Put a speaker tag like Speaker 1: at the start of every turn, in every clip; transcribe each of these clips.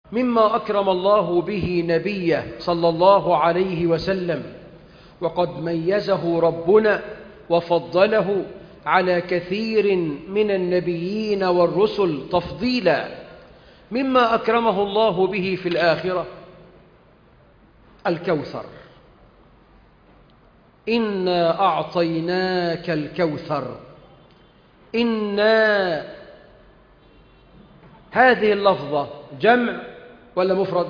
Speaker 1: مما أكرم الله به نبيه صلى الله عليه وسلم وقد ميزه ربنا وفضله على كثير من النبيين والرسل تفضيلا مما أكرمه الله به في الآخرة الكوثر إنا أعطيناك الكوثر إنا هذه اللفظة جمع ولا مفرد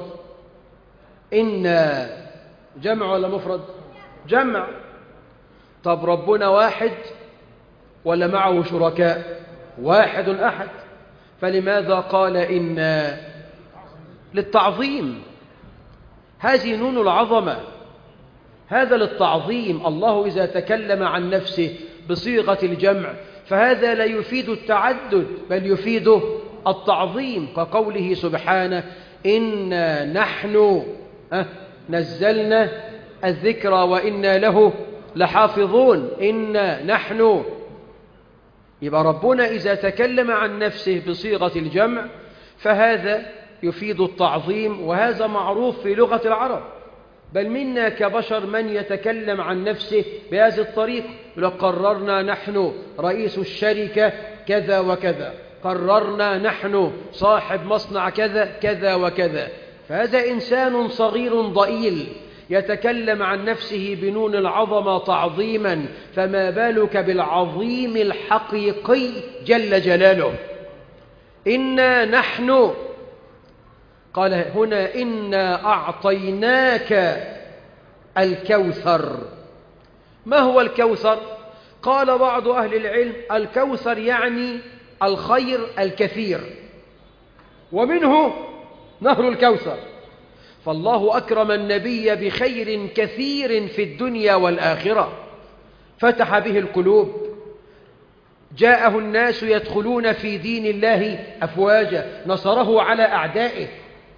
Speaker 1: إنا جمع ولا مفرد جمع طب ربنا واحد ولا معه شركاء واحد أحد فلماذا قال إنا للتعظيم هذه نون العظمة هذا للتعظيم الله إذا تكلم عن نفسه بصيغة الجمع فهذا لا يفيد التعدد بل يفيد التعظيم كقوله سبحانه إنا نحن نزلنا الذكر وإنا له لحافظون إنا نحن يبقى ربنا إذا تكلم عن نفسه بصيغة الجمع فهذا يفيد التعظيم وهذا معروف في لغة العرب بل منا كبشر من يتكلم عن نفسه بهذه الطريقة لو قررنا نحن رئيس الشركة كذا وكذا قررنا نحن صاحب مصنع كذا كذا وكذا فهذا إنسان صغير ضئيل يتكلم عن نفسه بنون العظمة تعظيما فما بالك بالعظيم الحقيقي جل جلاله إنا نحن قال هنا إنا أعطيناك الكوثر ما هو الكوثر قال بعض أهل العلم الكوثر يعني الخير الكثير ومنه نهر الكوثر فالله أكرم النبي بخير كثير في الدنيا والآخرة فتح به القلوب جاءه الناس يدخلون في دين الله أفواجا نصره على أعدائه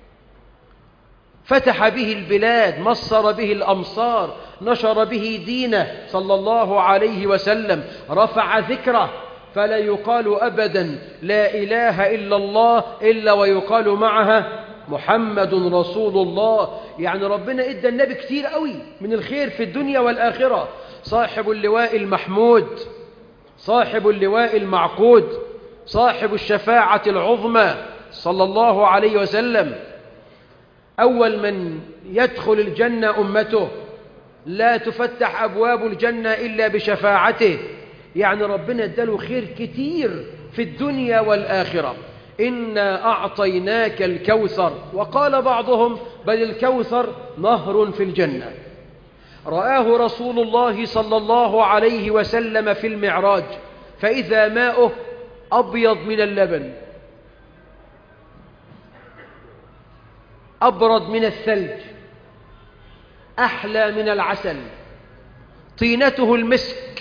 Speaker 1: فتح به البلاد مصر به الأمصار نشر به دينه صلى الله عليه وسلم رفع ذكره فلا يقال أبدا لا إله إلا الله إلا ويقال معها محمد رسول الله يعني ربنا إدى النبي كتير قوي من الخير في الدنيا والآخرة صاحب اللواء المحمود صاحب اللواء المعقود صاحب الشفاعة العظمى صلى الله عليه وسلم أول من يدخل الجنة أمته لا تفتح أبواب الجنة إلا بشفاعته يعني ربنا اداله خير كتير في الدنيا والآخرة إنا أعطيناك الكوثر وقال بعضهم بل الكوثر نهر في الجنة رآه رسول الله صلى الله عليه وسلم في المعراج فإذا ماؤه أبيض من اللبن أبرد من الثلج أحلى من العسل طينته المسك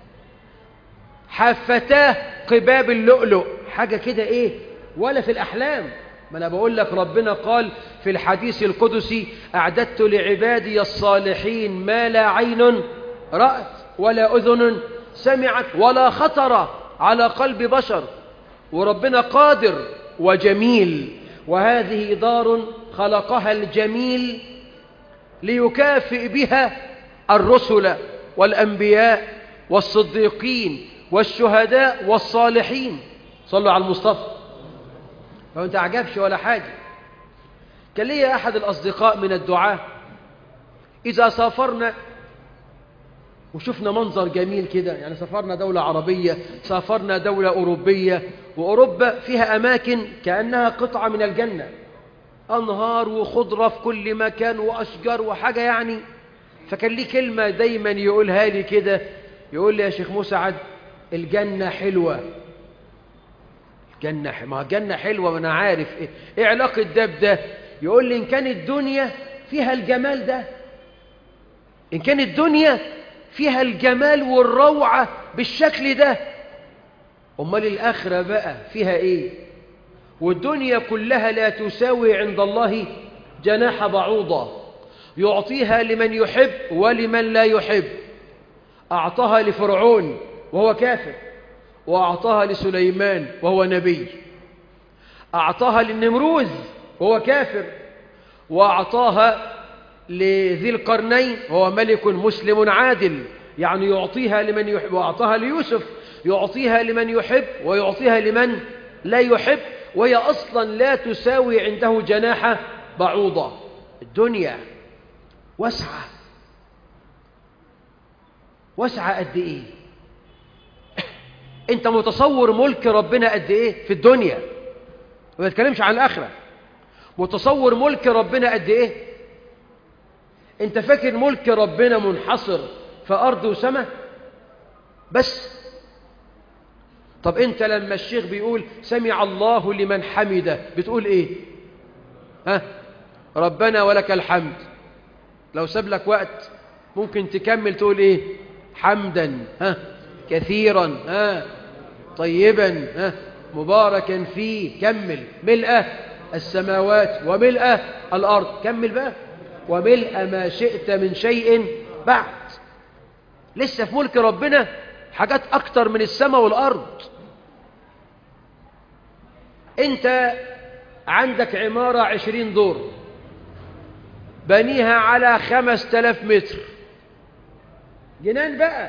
Speaker 1: حافتاه قباب اللؤلؤ حاجة كده إيه ولا في الأحلام ما أنا بقول لك ربنا قال في الحديث القدسي أعددت لعبادي الصالحين ما لا عين رأت ولا أذن سمعت ولا خطر على قلب بشر وربنا قادر وجميل وهذه دار خلقها الجميل ليكافئ بها الرسل والأنبياء والصديقين والشهداء والصالحين صلوا على المصطفى فهو انت عجبش ولا حاجة كان لي أحد الأصدقاء من الدعاة إذا سافرنا وشفنا منظر جميل كده يعني سافرنا دولة عربية سافرنا دولة أوروبية وأوروبا فيها أماكن كأنها قطعة من الجنة أنهار وخضرة في كل مكان وأشجار وحاجة يعني فكان لي كلمة دايما يقولها لي كده يقول لي يا شيخ مسعد الجنة حلوة الجنة ما الجنة حلوة وأنا عارف إيه, إيه علاقة ده بده يقول لي إن كان الدنيا فيها الجمال ده إن كان الدنيا فيها الجمال والروعة بالشكل ده أمال الآخرة بقى فيها إيه والدنيا كلها لا تساوي عند الله جناح بعوضة يعطيها لمن يحب ولمن لا يحب أعطاها لفرعون وهو كافر وأعطاها لسليمان وهو نبي أعطاها للنمروذ هو كافر وأعطاها لذي القرنين وهو ملك مسلم عادل يعني يعطيها لمن يحب وأعطاها ليوسف يعطيها لمن يحب ويعطيها لمن لا يحب وهي أصلا لا تساوي عنده جناح بعوضة الدنيا واسعة واسعة قد إيه أنت متصور ملك ربنا قد إيه في الدنيا ما بتكلمش عن الآخرة متصور ملك ربنا قد إيه أنت فاكر ملك ربنا منحصر في أرض وسماء بس طب أنت لما الشيخ بيقول سمع الله لمن حمده بتقول إيه ها ربنا ولك الحمد لو ساب لك وقت ممكن تكمل تقول إيه حمدا ها كثيرا ها طيبا ها مباركا فيه كمل ملء السماوات وملء الأرض كمل بقى وملء ما شئت من شيء بعد لسه في ملك ربنا حاجات أكتر من السماء والأرض أنت عندك عمارة عشرين دور بنيها على خمس تلاف متر جنان بقى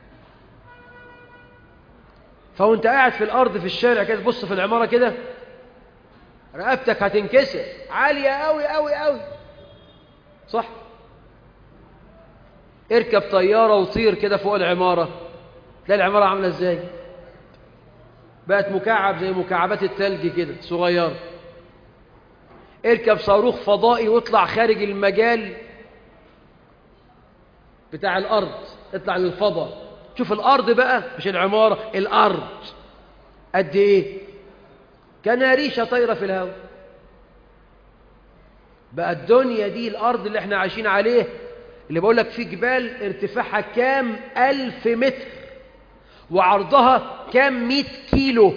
Speaker 1: فوانت قاعد في الأرض في الشارع كده تبص في العمارة كده رقبتك هتنكسر عالية قوي قوي قوي صح اركب طيارة وطير كده فوق العمارة تلاقي العمارة عاملة ازاي بقت مكعب زي مكعبات التلج كده صغيرة اركب صاروخ فضائي واطلع خارج المجال بتاع الأرض اطلع للفضاء شوف الأرض بقى مش العمارة الأرض قد إيه كناريشة طايرة في الهواء بقى الدنيا دي الأرض اللي احنا عايشين عليه اللي بقول لك في جبال ارتفاعها كام ألف متر وعرضها كام مئة كيلو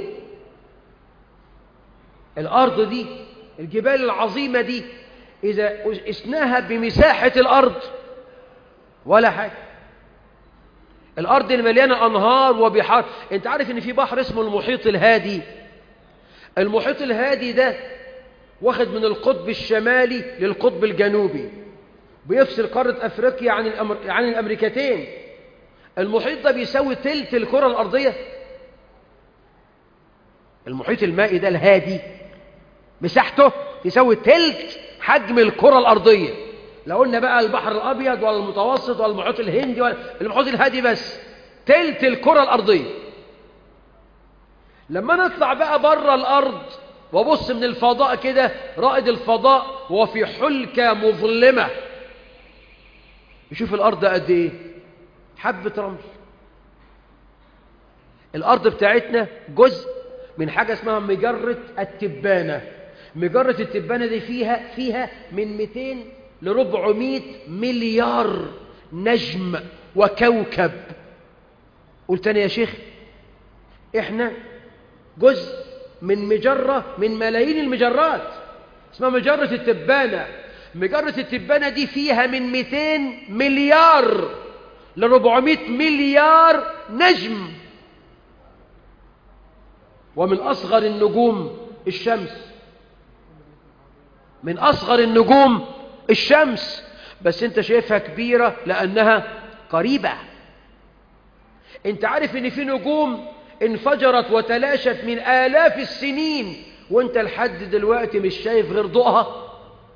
Speaker 1: الأرض دي الجبال العظيمة دي إذا قسناها بمساحة الأرض ولا حاجة الأرض المليانة أنهار وبحار أنت عارف إن في بحر اسمه المحيط الهادي المحيط الهادي ده واخد من القطب الشمالي للقطب الجنوبي بيفصل قارة أفريقيا عن, الأمر... عن الأمريكتين المحيط ده بيساوي تلت الكرة الأرضية المحيط المائي ده الهادي مساحته يساوي تلت حجم الكرة الأرضية لو قلنا بقى البحر الأبيض ولا المتوسط ولا المحيط الهندي ولا المحيط الهادي بس تلت الكرة الأرضية لما نطلع بقى بره الأرض وابص من الفضاء كده رائد الفضاء وهو في حلكة مظلمة يشوف الأرض قد إيه حبة رمل الأرض بتاعتنا جزء من حاجة اسمها مجرة التبانة مجرة التبانة دي فيها فيها من 200 ل 400 مليار نجم وكوكب قلت تاني يا شيخ احنا جزء من مجرة من ملايين المجرات اسمها مجرة التبانة مجرة التبانة دي فيها من 200 مليار ل 400 مليار نجم ومن أصغر النجوم الشمس من أصغر النجوم الشمس بس انت شايفها كبيرة لأنها قريبة انت عارف ان في نجوم انفجرت وتلاشت من آلاف السنين وانت لحد دلوقتي مش شايف غير ضوءها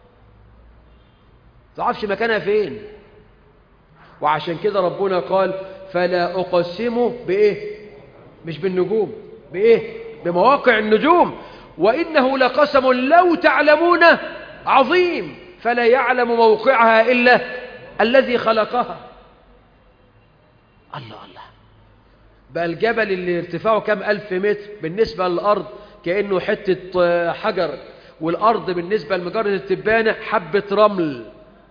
Speaker 1: تعرفش مكانها فين وعشان كده ربنا قال فلا أقسم بإيه مش بالنجوم بإيه بمواقع النجوم وإنه لقسم لو تعلمون عظيم فلا يعلم موقعها إلا الذي خلقها الله الله بقى الجبل اللي ارتفاعه كام ألف متر بالنسبة للأرض كأنه حتة حجر والأرض بالنسبة لمجرد التبانة حبة رمل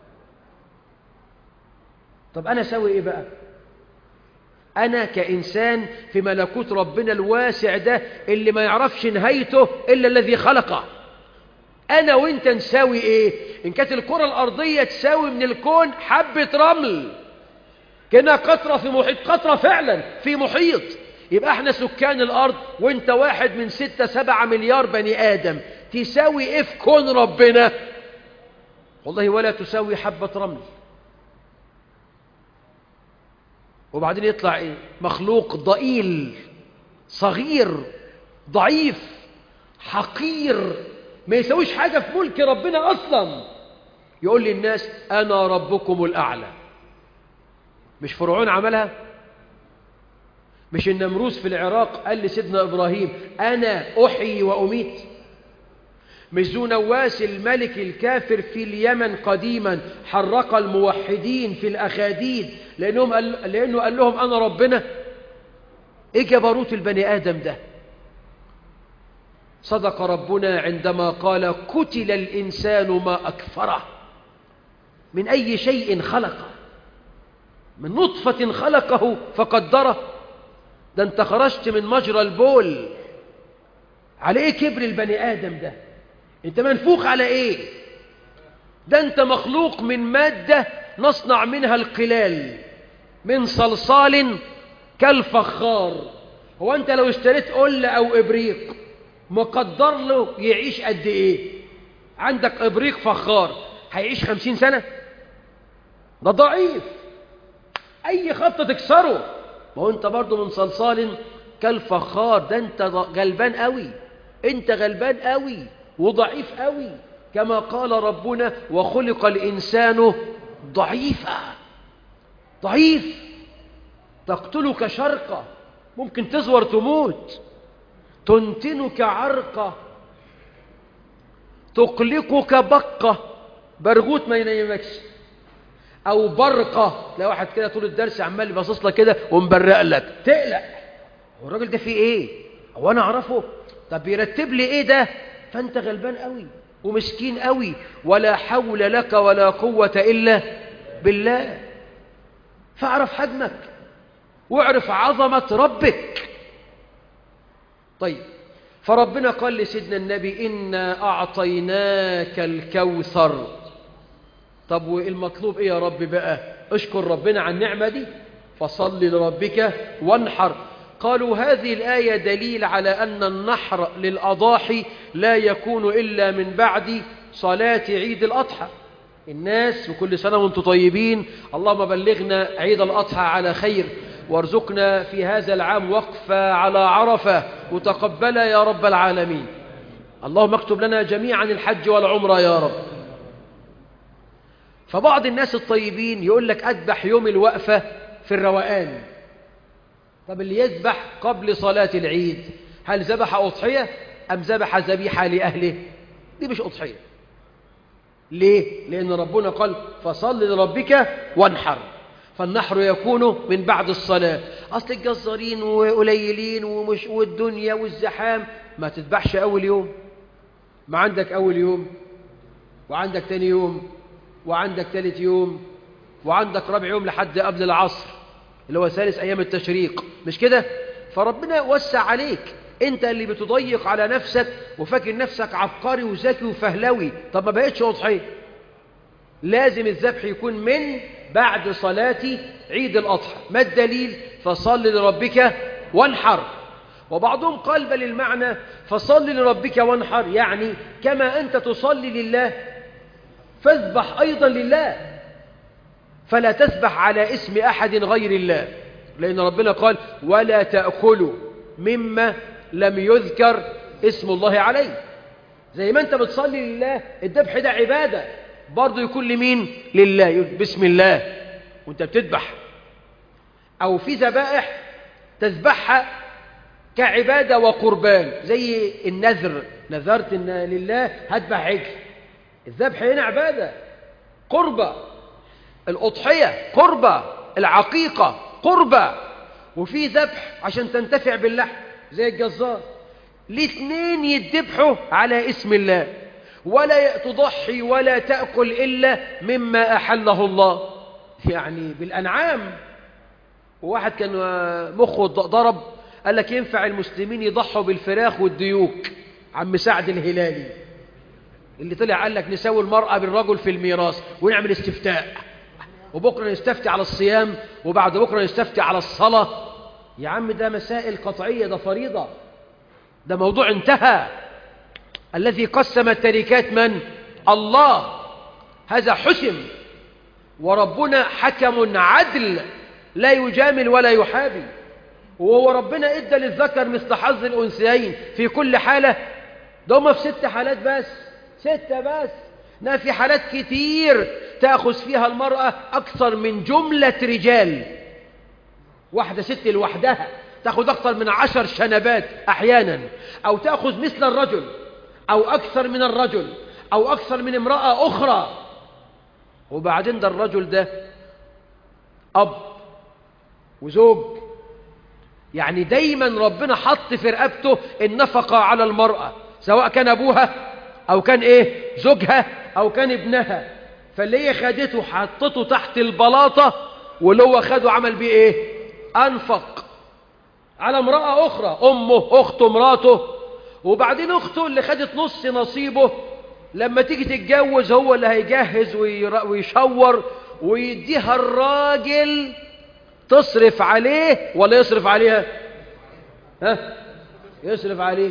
Speaker 1: طب أنا سوي إيه بقى أنا كإنسان في ملكوت ربنا الواسع ده اللي ما يعرفش نهايته إلا الذي خلقه أنا وإنت نساوي إيه إن كانت الكرة الأرضية تساوي من الكون حبة رمل كأنها قطرة في محيط قطرة فعلا في محيط يبقى احنا سكان الأرض وانت واحد من ستة سبعة مليار بني آدم تساوي ايه في كون ربنا والله ولا تساوي حبة رمل وبعدين يطلع ايه مخلوق ضئيل صغير ضعيف حقير ما يسويش حاجة في ملك ربنا أصلا يقول للناس أنا ربكم الأعلى مش فرعون عملها مش النمروس في العراق قال لسيدنا إبراهيم أنا أحيي وأميت مش ذو نواس الملك الكافر في اليمن قديما حرق الموحدين في الأخاديد لأنهم قال لأنه قال لهم أنا ربنا إيه جبروت البني آدم ده صدق ربنا عندما قال قتل الإنسان ما أكفره من أي شيء خلقه من نطفة خلقه فقدره ده انت خرجت من مجرى البول على ايه كبر البني آدم ده انت منفوخ على ايه ده انت مخلوق من مادة نصنع منها القلال من صلصال كالفخار هو انت لو اشتريت قلة او ابريق مقدر له يعيش قد ايه عندك ابريق فخار هيعيش خمسين سنة ده ضعيف اي خطة تكسره ما هو انت برضو من صلصال كالفخار ده انت غلبان قوي انت غلبان قوي وضعيف قوي كما قال ربنا وخلق الإنسان ضعيفا ضعيف تقتلك شرقة ممكن تزور تموت تنتنك عرقة تقلقك بقة برغوت ما ينيمكش أو برقة لا واحد كده طول الدرس عمال باصص لك كده ومبرق لك تقلق هو الراجل ده فيه إيه؟ هو أنا أعرفه؟ طب بيرتب لي إيه ده؟ فأنت غلبان قوي ومسكين قوي ولا حول لك ولا قوة إلا بالله فاعرف حجمك واعرف عظمة ربك طيب فربنا قال لسيدنا النبي إنا أعطيناك الكوثر طب والمطلوب إيه يا رب بقى اشكر ربنا عن النعمة دي فصل لربك وانحر قالوا هذه الآية دليل على أن النحر للأضاحي لا يكون إلا من بعد صلاة عيد الأضحى الناس وكل سنة وانتم طيبين اللهم بلغنا عيد الأضحى على خير وارزقنا في هذا العام وقفة على عرفة وتقبل يا رب العالمين اللهم اكتب لنا جميعا الحج والعمرة يا رب فبعض الناس الطيبين يقول لك أذبح يوم الوقفة في الروقان طب اللي يذبح قبل صلاة العيد هل ذبح أضحية أم ذبح ذبيحة لأهله دي مش أضحية ليه؟ لأن ربنا قال فصل لربك وانحر فالنحر يكون من بعد الصلاة أصل الجزارين وقليلين ومش والدنيا والزحام ما تذبحش أول يوم ما عندك أول يوم وعندك تاني يوم وعندك ثالث يوم وعندك رابع يوم لحد قبل العصر اللي هو ثالث أيام التشريق مش كده فربنا وسع عليك انت اللي بتضيق على نفسك وفاكر نفسك عبقري وذكي وفهلوي طب ما بقتش أضحية لازم الذبح يكون من بعد صلاة عيد الأضحى ما الدليل فصل لربك وانحر وبعضهم قال بل المعنى فصل لربك وانحر يعني كما أنت تصلي لله فاذبح أيضا لله فلا تذبح على اسم أحد غير الله لأن ربنا قال ولا تأكلوا مما لم يذكر اسم الله عليه زي ما أنت بتصلي لله الذبح ده عبادة برضه يكون لمين لله بسم الله وانت بتذبح أو في ذبائح تذبحها كعبادة وقربان زي النذر نذرت إن لله هذبح عجل الذبح هنا عبادة قربة الأضحية قربة العقيقة قربة وفي ذبح عشان تنتفع باللحم زي الجزار الاثنين يذبحوا على اسم الله ولا تضحي ولا تأكل إلا مما أحله الله يعني بالأنعام وواحد كان مخه ضرب قال لك ينفع المسلمين يضحوا بالفراخ والديوك عم سعد الهلالي اللي طلع قال لك نساوي المرأة بالرجل في الميراث ونعمل استفتاء وبكرة نستفتي على الصيام وبعد بكرة نستفتي على الصلاة يا عم ده مسائل قطعية ده فريضة ده موضوع انتهى الذي قسم التركات من؟ الله هذا حسم وربنا حكم عدل لا يجامل ولا يحابي وهو ربنا ادى للذكر مثل حظ الانثيين في كل حاله ده هم في ست حالات بس ستة بس إنها في حالات كتير تأخذ فيها المرأة أكثر من جملة رجال واحدة ست لوحدها تأخذ أكثر من عشر شنبات أحيانا أو تأخذ مثل الرجل أو أكثر من الرجل أو أكثر من امرأة أخرى وبعدين ده الرجل ده أب وزوج يعني دايما ربنا حط في رقبته النفقة على المرأة سواء كان أبوها أو كان إيه زوجها أو كان ابنها فاللي هي خدته حطته تحت البلاطة واللي هو خده عمل بيه إيه أنفق على امرأة أخرى أمه أخته مراته وبعدين أخته اللي خدت نص نصيبه لما تيجي تتجوز هو اللي هيجهز ويشور ويديها الراجل تصرف عليه ولا يصرف عليها ها يصرف عليه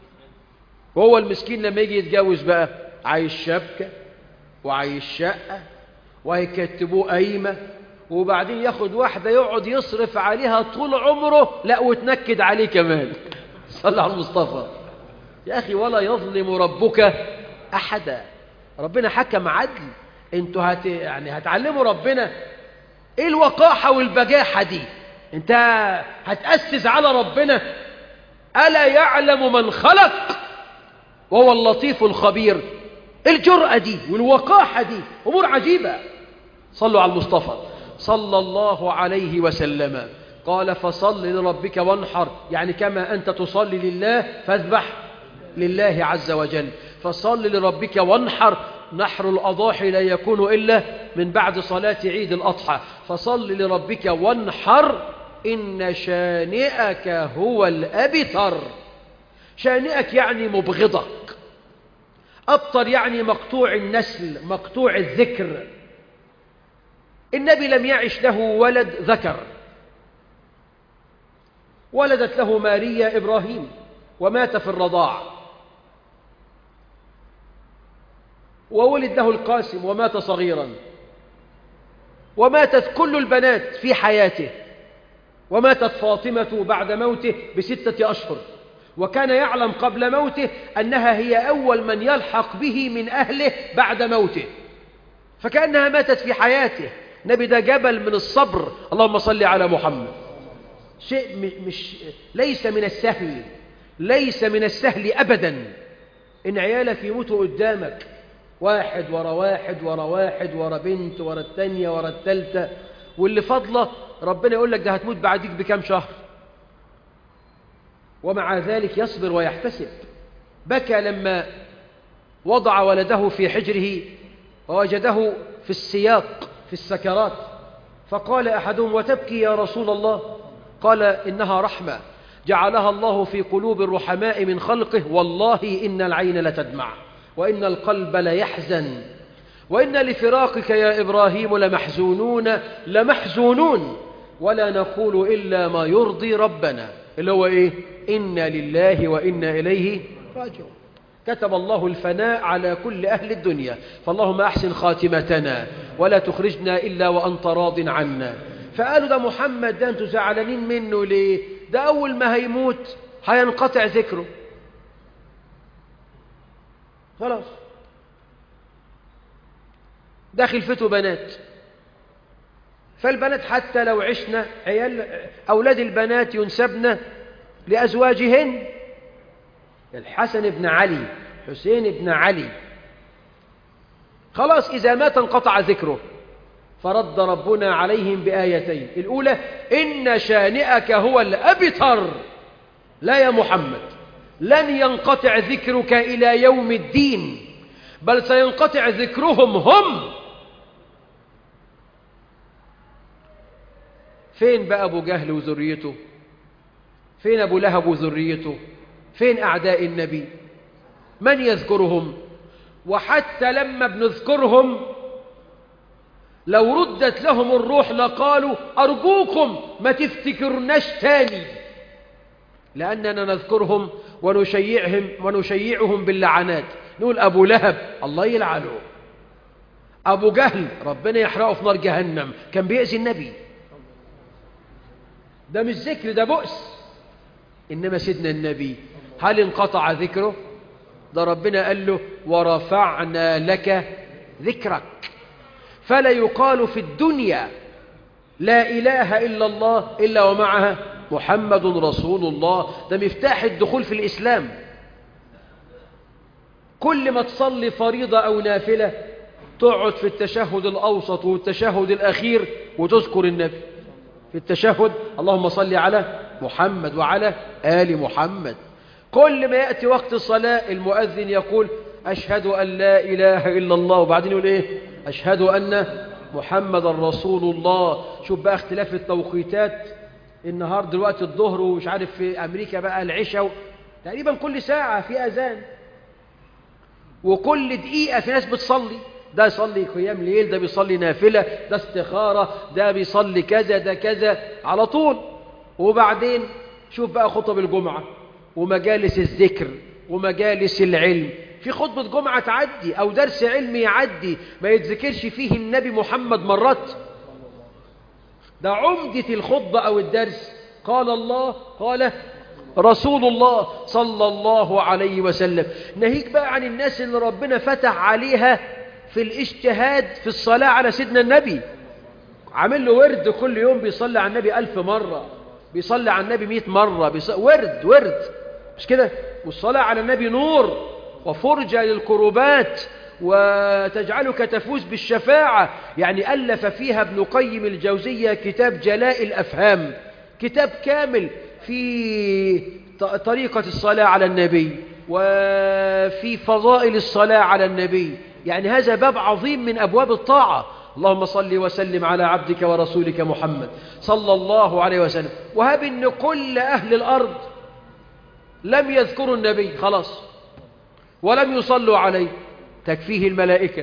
Speaker 1: وهو المسكين لما يجي يتجوز بقى عايز شبكة وعايز شقة وهيكتبوه قايمة وبعدين ياخد واحدة يقعد يصرف عليها طول عمره لا وتنكد عليه كمان صلى على المصطفى يا أخي ولا يظلم ربك أحدا ربنا حكم عدل انتوا هت... يعني هتعلموا ربنا ايه الوقاحة والبجاحة دي انت هتأسس على ربنا ألا يعلم من خلق وهو اللطيف الخبير الجرأة دي والوقاحة دي أمور عجيبة صلوا على المصطفى صلى الله عليه وسلم قال فصل لربك وانحر يعني كما أنت تصلي لله فاذبح لله عز وجل فصل لربك وانحر نحر الأضاحي لا يكون إلا من بعد صلاة عيد الأضحى فصل لربك وانحر إن شانئك هو الأبتر شانئك يعني مبغضك أبطر يعني مقطوع النسل مقطوع الذكر النبي لم يعش له ولد ذكر ولدت له ماريا إبراهيم ومات في الرضاع وولد له القاسم ومات صغيرا وماتت كل البنات في حياته وماتت فاطمة بعد موته بستة أشهر وكان يعلم قبل موته أنها هي أول من يلحق به من أهله بعد موته فكأنها ماتت في حياته نبي ده جبل من الصبر اللهم صل على محمد شيء مش ليس من السهل ليس من السهل أبدا إن عيالك يموتوا قدامك واحد ورا واحد ورا واحد ورا بنت ورا التانية ورا التالتة واللي فضله ربنا يقول لك ده هتموت بعديك بكام شهر ومع ذلك يصبر ويحتسب بكى لما وضع ولده في حجره ووجده في السياق في السكرات فقال أحدهم وتبكي يا رسول الله قال إنها رحمة جعلها الله في قلوب الرحماء من خلقه والله إن العين لتدمع وإن القلب ليحزن وإن لفراقك يا إبراهيم لمحزونون لمحزونون ولا نقول إلا ما يرضي ربنا اللي هو إيه إنا لله وإنا إليه راجعون كتب الله الفناء على كل أهل الدنيا فاللهم أحسن خاتمتنا ولا تخرجنا إلا وأنت راض عنا فقالوا ده محمد ده أنتوا زعلانين منه ليه ده أول ما هيموت هينقطع ذكره خلاص ده خلفته بنات فالبنات حتى لو عشنا عيال أولاد البنات ينسبن لأزواجهن الحسن بن علي حسين بن علي خلاص إذا مات انقطع ذكره فرد ربنا عليهم بآيتين الأولى إن شانئك هو الأبتر لا يا محمد لن ينقطع ذكرك إلى يوم الدين بل سينقطع ذكرهم هم فين بقى أبو جهل وذريته فين أبو لهب وذريته فين أعداء النبي من يذكرهم وحتى لما بنذكرهم لو ردت لهم الروح لقالوا أرجوكم ما تفتكرناش تاني لأننا نذكرهم ونشيعهم ونشيعهم باللعنات نقول أبو لهب الله يلعنه أبو جهل ربنا يحرقه في نار جهنم كان بيأذي النبي ده مش ذكر ده بؤس إنما سيدنا النبي هل انقطع ذكره ده ربنا قال له ورفعنا لك ذكرك فلا يقال في الدنيا لا إله إلا الله إلا ومعها محمد رسول الله ده مفتاح الدخول في الإسلام كل ما تصلي فريضة أو نافلة تقعد في التشهد الأوسط والتشهد الأخير وتذكر النبي في التشهد اللهم صل على محمد وعلى آل محمد كل ما يأتي وقت الصلاة المؤذن يقول أشهد أن لا إله إلا الله وبعدين يقول إيه أشهد أن محمد رسول الله شوف بقى اختلاف التوقيتات النهار دلوقتي الظهر ومش عارف في أمريكا بقى العشاء تقريبا كل ساعة في أذان وكل دقيقة في ناس بتصلي ده يصلي قيام ليل ده بيصلي نافلة ده استخارة ده بيصلي كذا ده كذا على طول وبعدين شوف بقى خطب الجمعة ومجالس الذكر ومجالس العلم في خطبة جمعة تعدي أو درس علمي يعدي ما يتذكرش فيه النبي محمد مرات ده عمدة الخطبة أو الدرس قال الله قال رسول الله صلى الله عليه وسلم ناهيك بقى عن الناس اللي ربنا فتح عليها في الاجتهاد في الصلاة على سيدنا النبي عامل له ورد كل يوم بيصلي على النبي ألف مرة بيصلي على النبي مئة مرة بيصلي ورد ورد مش كده والصلاة على النبي نور وفرجة للكروبات وتجعلك تفوز بالشفاعة يعني ألف فيها ابن قيم الجوزية كتاب جلاء الأفهام كتاب كامل في طريقة الصلاة على النبي وفي فضائل الصلاة على النبي يعني هذا باب عظيم من أبواب الطاعة اللهم صل وسلم على عبدك ورسولك محمد صلى الله عليه وسلم وهب أن كل أهل الأرض لم يذكروا النبي خلاص ولم يصلوا عليه تكفيه الملائكة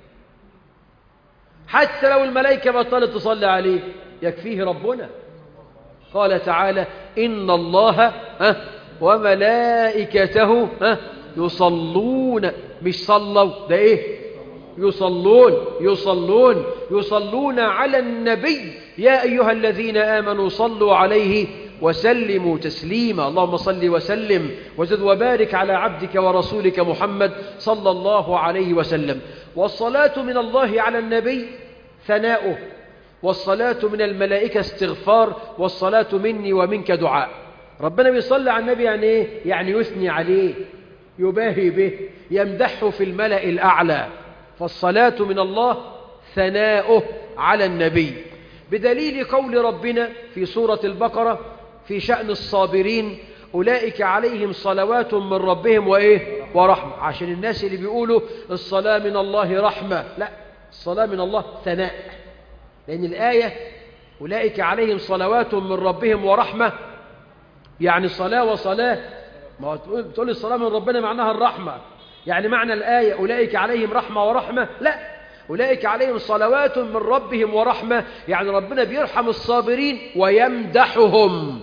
Speaker 1: حتى لو الملائكة بطلت تصلي عليه يكفيه ربنا قال تعالى إن الله وملائكته يصلون مش صلوا ده إيه يصلون يصلون يصلون على النبي يا أيها الذين آمنوا صلوا عليه وسلموا تسليما اللهم صل وسلم وزد وبارك على عبدك ورسولك محمد صلى الله عليه وسلم والصلاة من الله على النبي ثناؤه والصلاة من الملائكة استغفار والصلاة مني ومنك دعاء ربنا بيصلي على النبي يعني ايه يعني يثني عليه يباهي به يمدحه في الملأ الأعلى فالصلاة من الله ثناؤه على النبي بدليل قول ربنا في سورة البقرة في شأن الصابرين أولئك عليهم صلوات من ربهم وإيه ورحمة عشان الناس اللي بيقولوا الصلاة من الله رحمة لا الصلاة من الله ثناء لأن الآية أولئك عليهم صلوات من ربهم ورحمة يعني صلاة وصلاة ما تقول الصلاة من ربنا معناها الرحمة يعني معنى الآية أولئك عليهم رحمة ورحمة لا أولئك عليهم صلوات من ربهم ورحمة يعني ربنا بيرحم الصابرين ويمدحهم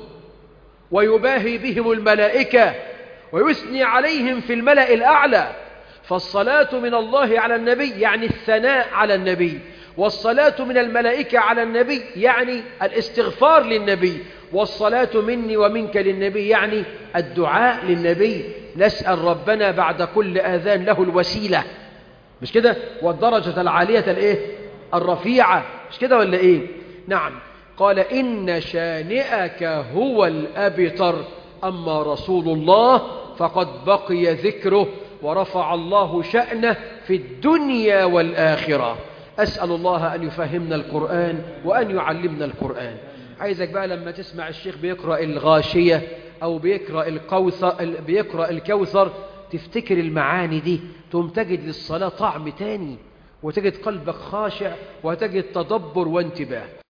Speaker 1: ويباهي بهم الملائكة ويثني عليهم في الملأ الأعلى فالصلاة من الله على النبي يعني الثناء على النبي والصلاة من الملائكة على النبي يعني الاستغفار للنبي والصلاة مني ومنك للنبي يعني الدعاء للنبي نسأل ربنا بعد كل آذان له الوسيلة مش كده والدرجة العالية الايه الرفيعة مش كده ولا ايه نعم قال إن شانئك هو الأبتر أما رسول الله فقد بقي ذكره ورفع الله شأنه في الدنيا والآخرة أسأل الله أن يفهمنا القرآن وأن يعلمنا القرآن عايزك بقى لما تسمع الشيخ بيقرأ الغاشية أو بيقرأ الكوثر, بيقرأ الكوثر تفتكر المعاني دي تقوم تجد للصلاة طعم تاني وتجد قلبك خاشع وتجد تدبر وانتباه